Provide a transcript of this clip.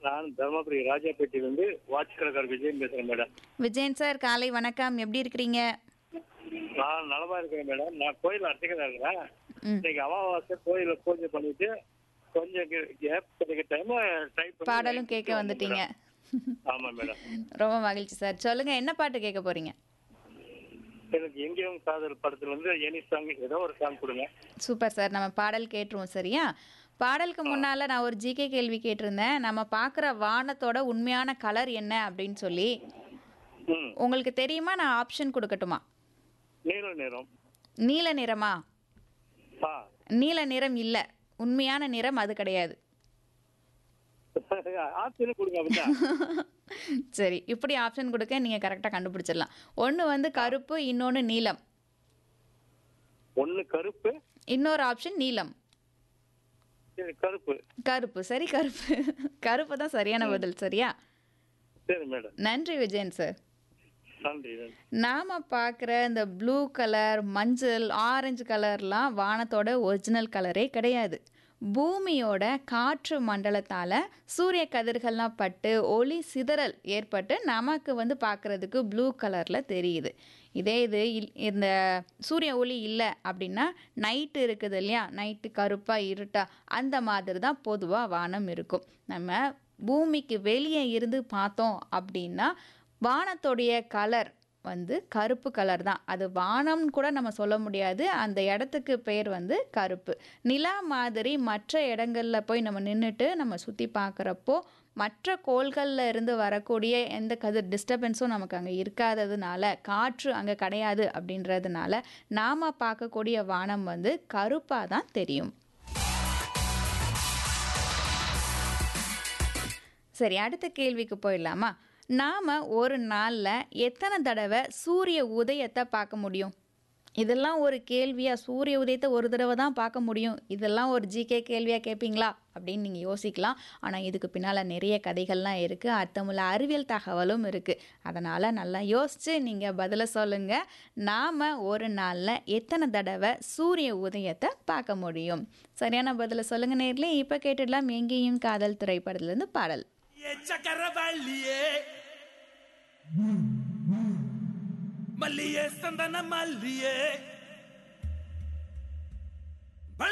நான் தர்மபுரி ராஜாப்பேட்டையிலிருந்து வாட்ச் கடைக்காரர் விஜயன் பேசுறேன் மேடம் விஜயன் சார் காலை வணக்கம் எப்படி இருக்கிறீங்க நான் நலமா இருக்கிறேன் மேடம் நான் கோயில் அர்ச்சகனா இருக்கிறேன் ம். இன்னைக்கு அமாவாசை கோயில பூஜை பண்ணிட்டு கொஞ்சம் கேப் கிடைக்க டைம் டைப் பாடலும் கேட்க வந்துட்டீங்க ஆமா மேடம் ரொம்ப மகிழ்ச்சி சார் சொல்லுங்க என்ன பாட்டு கேட்க போறீங்க எனக்கு எங்கேயும் காதல் படத்துல வந்து எனி சாங் ஏதோ ஒரு சாங் கொடுங்க சூப்பர் சார் நம்ம பாடல் கேட்டுருவோம் சரியா பாடலுக்கு முன்னால நான் ஒரு ஜிகே கேள்வி கேட்டிருந்தேன் நம்ம பார்க்குற வானத்தோட உண்மையான கலர் என்ன அப்படின்னு சொல்லி ம் உங்களுக்கு தெரியுமா நான் ஆப்ஷன் கொடுக்கட்டுமா நீல நிறம் நீல நிறமா ஆ நீல நிறம் இல்லை உண்மையான நிறம் அது கிடையாது ஆப்ஷன் கொடுங்க அப்படிதான் சரி இப்படி ஆப்ஷன் கொடுக்க நீங்கள் கரெக்டாக கண்டுபிடிச்சிடலாம் ஒன்று வந்து கருப்பு இன்னொன்று நீலம் ஒண்ணு கருப்பு இன்னொரு ஆப்ஷன் நீலம் சரி கருப்பு கருப்பு சரி கருப்பு கருப்பு தான் சரியான பதில் சரியா சரி மேடம் நன்றி விஜயன் சார் நன்றி நன்றி நாம் பார்க்குற இந்த ப்ளூ கலர் மஞ்சள் ஆரஞ்சு கலர்லாம் வானத்தோட ஒரிஜினல் கலரே கிடையாது பூமியோட காற்று மண்டலத்தால் சூரிய கதிர்கள்லாம் பட்டு ஒளி சிதறல் ஏற்பட்டு நமக்கு வந்து பார்க்குறதுக்கு ப்ளூ கலரில் தெரியுது இதே இது இல் இந்த சூரிய ஒளி இல்லை அப்படின்னா நைட்டு இருக்குது இல்லையா நைட்டு கருப்பாக இருட்டா அந்த மாதிரி தான் பொதுவாக வானம் இருக்கும் நம்ம பூமிக்கு வெளியே இருந்து பார்த்தோம் அப்படின்னா வானத்துடைய கலர் வந்து கருப்பு கலர் தான் அது வானம்னு கூட நம்ம சொல்ல முடியாது அந்த இடத்துக்கு பேர் வந்து கருப்பு நிலா மாதிரி மற்ற இடங்களில் போய் நம்ம நின்றுட்டு நம்ம சுற்றி பார்க்குறப்போ மற்ற கோள்களில் இருந்து வரக்கூடிய எந்த கதிர் டிஸ்டர்பன்ஸும் நமக்கு அங்கே இருக்காததுனால காற்று அங்கே கிடையாது அப்படின்றதுனால நாம் பார்க்கக்கூடிய வானம் வந்து கருப்பாக தான் தெரியும் சரி அடுத்த கேள்விக்கு போயிடலாமா நாம் ஒரு நாளில் எத்தனை தடவை சூரிய உதயத்தை பார்க்க முடியும் இதெல்லாம் ஒரு கேள்வியா சூரிய உதயத்தை ஒரு தடவை தான் பார்க்க முடியும் இதெல்லாம் ஒரு ஜிகே கேள்வியாக கேட்பீங்களா அப்படின்னு நீங்கள் யோசிக்கலாம் ஆனால் இதுக்கு பின்னால் நிறைய கதைகள்லாம் இருக்குது அர்த்தமுள்ள அறிவியல் தகவலும் இருக்குது அதனால் நல்லா யோசித்து நீங்கள் பதிலை சொல்லுங்கள் நாம் ஒரு நாளில் எத்தனை தடவை சூரிய உதயத்தை பார்க்க முடியும் சரியான பதிலை சொல்லுங்கள் நேர்ல இப்போ கேட்டுடலாம் எங்கேயும் காதல் திரைப்படத்துலேருந்து பாடல் ஏ சக்கரவள்ளியே மல்லியே சந்தன மல்லியே